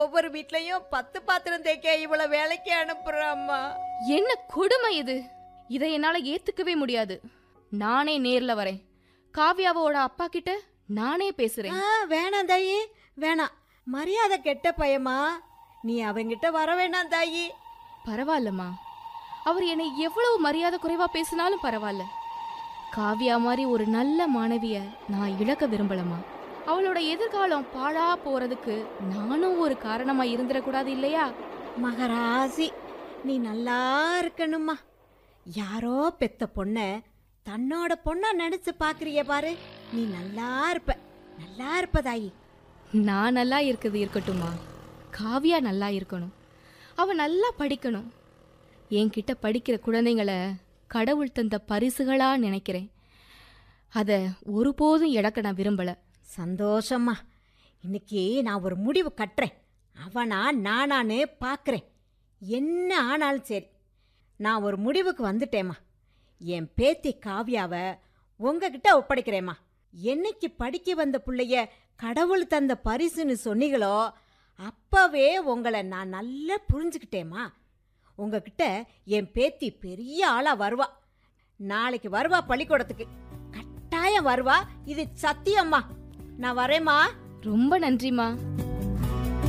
ஒவ்வொரு வீட்லயும் பத்து பாத்திரம் தேய்க்க இவ்வளவு வேலைக்கு அனுப்புறாம்மா என்ன கொடுமை இது இதை என்னால ஏத்துக்கவே முடியாது நானே நேர்ல வரேன் காவ்யாவோட அப்பா கிட்ட நானே பேசுறேன் ஆ, வேணாம் தாயி வேணாம் மரியாதை கெட்ட பையமா நீ அவங்கிட்ட வர வேணாம் தாயி பரவாயில்லம்மா அவர் என்னை எவ்வளவு மரியாதை குறைவா பேசினாலும் பரவாயில்ல காவ்யா மாதிரி ஒரு நல்ல மாணவிய நான் இழக்க விரும்பலம்மா அவளோட எதிர்காலம் பாழா போறதுக்கு நானும் ஒரு காரணமா இருந்துடக்கூடாது இல்லையா மகராசி நீ நல்லா இருக்கணுமா யாரோ பெத்த பொண்ண தன்னோட பொண்ணா நினைச்சு பாக்குறிய பாரு நீ நல்லா இருப்ப நல்லா இருப்ப தாயி நான் நல்லா இருக்குது இருக்கட்டும்மா காவ்யா நல்லா இருக்கணும் அவ நல்லா படிக்கணும் என்கிட்ட படிக்கிற குழந்தைங்கள கடவுள் தந்த பரிசுகளா நினைக்கிறேன் அதை ஒருபோதும் இழக்க நான் விரும்பல சந்தோஷம்மா இன்னைக்கு நான் ஒரு முடிவு கட்டுறேன் அவனா நானான்னு பார்க்குறேன் என்ன ஆனாலும் சரி நான் ஒரு முடிவுக்கு வந்துட்டேம்மா என் பேத்தி காவ்யாவை உங்ககிட்ட ஒப்படைக்கிறேம்மா என்னைக்கு படிக்க வந்த புள்ளைய கடவுள் தந்த பரிசுன்னு சொன்னீங்களோ அப்பவே உங்களை நான் நல்லா புரிஞ்சுக்கிட்டேம்மா உங்ககிட்ட என் பேத்தி பெரிய ஆளா வருவா நாளைக்கு வருவா பள்ளிக்கூடத்துக்கு கட்டாயம் வருவா இது சத்தியம்மா நான் வரேம்மா ரொம்ப நன்றிம்மா